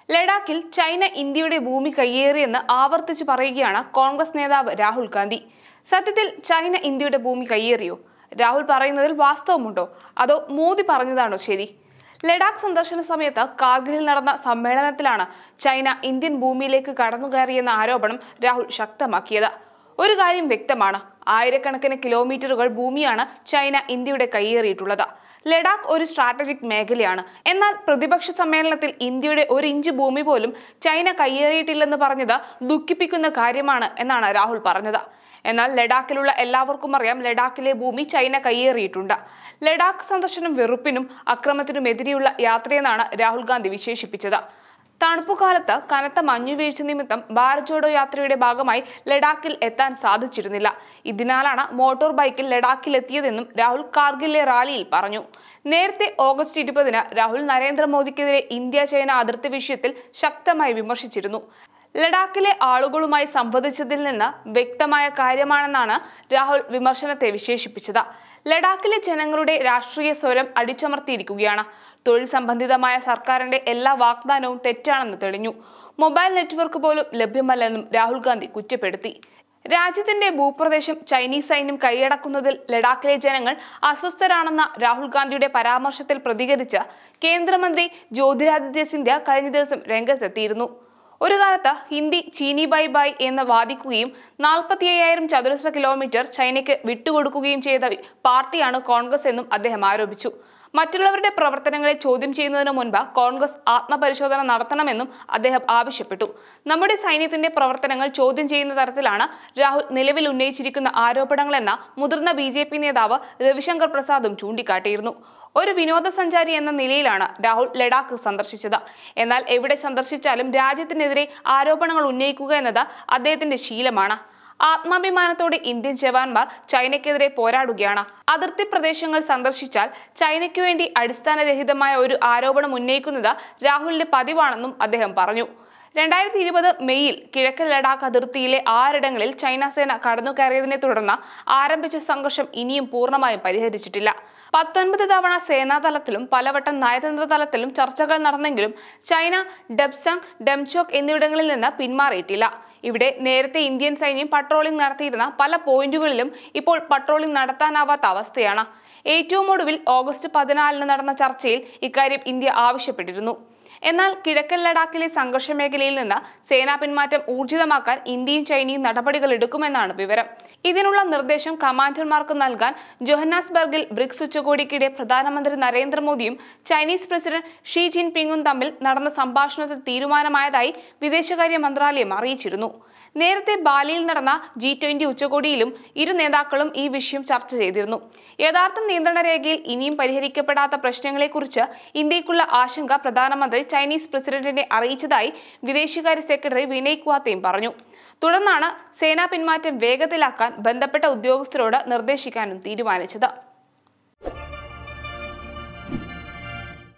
ലഡാക്കിൽ ചൈന ഇന്ത്യയുടെ ഭൂമി കയ്യേറിയെന്ന് ആവർത്തിച്ചു പറയുകയാണ് കോൺഗ്രസ് നേതാവ് രാഹുൽ ഗാന്ധി സത്യത്തിൽ ചൈന ഇന്ത്യയുടെ ഭൂമി കയ്യേറിയോ രാഹുൽ പറയുന്നതിൽ വാസ്തവമുണ്ടോ അതോ മോദി പറഞ്ഞതാണോ ശരി ലഡാക്ക് സന്ദർശന സമയത്ത് കാർഗിലിൽ നടന്ന സമ്മേളനത്തിലാണ് ചൈന ഇന്ത്യൻ ഭൂമിയിലേക്ക് കടന്നുകയറിയെന്ന ആരോപണം രാഹുൽ ശക്തമാക്കിയത് ഒരു കാര്യം വ്യക്തമാണ് ആയിരക്കണക്കിന് കിലോമീറ്ററുകൾ ഭൂമിയാണ് ചൈന ഇന്ത്യയുടെ കയ്യേറിയിട്ടുള്ളത് ലഡാക്ക് ഒരു സ്ട്രാറ്റജിക് മേഖലയാണ് എന്നാൽ പ്രതിപക്ഷ സമ്മേളനത്തിൽ ഇന്ത്യയുടെ ഒരു ഇഞ്ച് ഭൂമി പോലും ചൈന കയ്യേറിയിട്ടില്ലെന്ന് പറഞ്ഞത് ദുഃഖിപ്പിക്കുന്ന കാര്യമാണ് എന്നാണ് രാഹുൽ പറഞ്ഞത് എന്നാൽ ലഡാക്കിലുള്ള എല്ലാവർക്കും അറിയാം ലഡാക്കിലെ ഭൂമി ചൈന കയ്യേറിയിട്ടുണ്ട് ലഡാക്ക് സന്ദർശനം വെറുപ്പിനും അക്രമത്തിനും എതിരെയുള്ള യാത്രയെന്നാണ് രാഹുൽ ഗാന്ധി വിശേഷിപ്പിച്ചത് തണുപ്പുകാലത്ത് കനത്ത മഞ്ഞുവീഴ്ച നിമിത്തം ഭാരത് ജോഡോ യാത്രയുടെ ഭാഗമായി ലഡാക്കിൽ എത്താൻ സാധിച്ചിരുന്നില്ല ഇതിനാലാണ് മോട്ടോർ ബൈക്കിൽ ലഡാക്കിൽ എത്തിയതെന്നും രാഹുൽ കാർഗിലെ റാലിയിൽ പറഞ്ഞു നേരത്തെ ഓഗസ്റ്റ് ഇരുപതിന് രാഹുൽ നരേന്ദ്രമോദിക്കെതിരെ ഇന്ത്യ ചൈന അതിർത്തി വിഷയത്തിൽ ശക്തമായി വിമർശിച്ചിരുന്നു ലഡാക്കിലെ ആളുകളുമായി സംവദിച്ചതിൽ നിന്ന് വ്യക്തമായ കാര്യമാണെന്നാണ് രാഹുൽ വിമർശനത്തെ വിശേഷിപ്പിച്ചത് ലഡാക്കിലെ ജനങ്ങളുടെ രാഷ്ട്രീയ സ്വരം അടിച്ചമർത്തിയിരിക്കുകയാണ് തൊഴിൽ സംബന്ധിതമായ സർക്കാരിന്റെ എല്ലാ വാഗ്ദാനവും തെറ്റാണെന്ന് തെളിഞ്ഞു മൊബൈൽ നെറ്റ്വർക്ക് പോലും ലഭ്യമല്ലെന്നും രാഹുൽ ഗാന്ധി കുറ്റപ്പെടുത്തി രാജ്യത്തിന്റെ ഭൂപ്രദേശം ചൈനീസ് സൈന്യം കൈയടക്കുന്നതിൽ ലഡാക്കിലെ ജനങ്ങൾ അസ്വസ്ഥരാണെന്ന രാഹുൽ ഗാന്ധിയുടെ പരാമർശത്തിൽ പ്രതികരിച്ച് കേന്ദ്രമന്ത്രി ജ്യോതിരാദിത്യ സിന്ധ്യ കഴിഞ്ഞ ദിവസം രംഗത്തെത്തിയിരുന്നു ഒരു കാലത്ത് ഹിന്ദി ചീനി ബൈ ബൈ എന്ന് വാദിക്കുകയും നാൽപ്പത്തി അയ്യായിരം ചതുരശ്ര കിലോമീറ്റർ ചൈനയ്ക്ക് വിട്ടുകൊടുക്കുകയും ചെയ്ത പാർട്ടിയാണ് കോൺഗ്രസ് എന്നും അദ്ദേഹം ആരോപിച്ചു മറ്റുള്ളവരുടെ പ്രവർത്തനങ്ങളെ ചോദ്യം ചെയ്യുന്നതിന് മുൻപ് കോൺഗ്രസ് ആത്മപരിശോധന നടത്തണമെന്നും അദ്ദേഹം ആവശ്യപ്പെട്ടു നമ്മുടെ സൈന്യത്തിന്റെ പ്രവർത്തനങ്ങൾ ചോദ്യം ചെയ്യുന്ന തരത്തിലാണ് രാഹുൽ നിലവിൽ ഉന്നയിച്ചിരിക്കുന്ന ആരോപണങ്ങളെന്ന മുതിർന്ന ബി നേതാവ് രവിശങ്കർ പ്രസാദും ചൂണ്ടിക്കാട്ടിയിരുന്നു ഒരു വിനോദസഞ്ചാരി എന്ന നിലയിലാണ് രാഹുൽ ലഡാക്ക് സന്ദർശിച്ചത് എന്നാൽ എവിടെ സന്ദർശിച്ചാലും രാജ്യത്തിനെതിരെ ആരോപണങ്ങൾ ഉന്നയിക്കുക എന്നത് അദ്ദേഹത്തിന്റെ ശീലമാണ് ആത്മാഭിമാനത്തോടെ ഇന്ത്യൻ ജവാന്മാർ ചൈനയ്ക്കെതിരെ പോരാടുകയാണ് അതിർത്തി പ്രദേശങ്ങൾ സന്ദർശിച്ചാൽ ചൈനയ്ക്ക് വേണ്ടി അടിസ്ഥാനരഹിതമായ ഒരു ആരോപണം ഉന്നയിക്കുന്നത് രാഹുലിന്റെ പതിവാണെന്നും അദ്ദേഹം പറഞ്ഞു രണ്ടായിരത്തി ഇരുപത് മെയ്യിൽ കിഴക്കൻ ലഡാക്ക് അതിർത്തിയിലെ ആറിടങ്ങളിൽ ചൈന സേന കടന്നുകയറിയതിനെ തുടർന്ന് ആരംഭിച്ച സംഘർഷം ഇനിയും പൂർണ്ണമായും പരിഹരിച്ചിട്ടില്ല പത്തൊൻപത് തവണ സേനാതലത്തിലും പലവട്ടം നയതന്ത്ര തലത്തിലും ചർച്ചകൾ നടന്നെങ്കിലും ചൈന ഡെബ്സങ് ഡെംചോക് എന്നിവിടങ്ങളിൽ നിന്ന് പിന്മാറിയിട്ടില്ല ഇവിടെ നേരത്തെ ഇന്ത്യൻ സൈന്യം പട്രോളിംഗ് നടത്തിയിരുന്ന പല പോയിന്റുകളിലും ഇപ്പോൾ പട്രോളിംഗ് നടത്താനാവാത്ത അവസ്ഥയാണ് ഏറ്റവും ഒടുവിൽ ഓഗസ്റ്റ് പതിനാലിന് നടന്ന ചർച്ചയിൽ ഇക്കാര്യം ഇന്ത്യ ആവശ്യപ്പെട്ടിരുന്നു എന്നാൽ കിഴക്കൻ ലഡാക്കിലെ സംഘർഷ മേഖലയിൽ നിന്ന് സേനാ പിന്മാറ്റം ഊർജിതമാക്കാൻ ഇന്ത്യയും ചൈനയും നടപടികൾ എടുക്കുമെന്നാണ് വിവരം ഇതിനുള്ള നിർദ്ദേശം കമാൻഡർമാർക്ക് നൽകാൻ ജോഹന്നാസ്ബർഗിൽ ബ്രിക്സ് ഉച്ചകോടിക്കിടെ പ്രധാനമന്ത്രി നരേന്ദ്രമോദിയും ചൈനീസ് പ്രസിഡന്റ് ഷീ ജിൻപിങ്ങും തമ്മിൽ നടന്ന സംഭാഷണത്തിൽ തീരുമാനമായതായി വിദേശകാര്യ മന്ത്രാലയം അറിയിച്ചിരുന്നു നേരത്തെ ബാലിയിൽ നടന്ന ജി ട്വന്റി ഉച്ചകോടിയിലും ഇരു നേതാക്കളും ഈ വിഷയം ചർച്ച ചെയ്തിരുന്നു യഥാർത്ഥ നിയന്ത്രണ രേഖയിൽ ഇനിയും പരിഹരിക്കപ്പെടാത്ത പ്രശ്നങ്ങളെക്കുറിച്ച് ഇന്ത്യക്കുള്ള ആശങ്ക പ്രധാനമന്ത്രി ചൈനീസ് പ്രസിഡന്റിനെ അറിയിച്ചതായി വിദേശകാര്യ സെക്രട്ടറി വിനയ് ക്വാത്തയും പറഞ്ഞു തുടർന്നാണ് സേനാ പിന്മാറ്റം വേഗത്തിലാക്കാൻ ബന്ധപ്പെട്ട ഉദ്യോഗസ്ഥരോട് നിർദ്ദേശിക്കാനും തീരുമാനിച്ചത്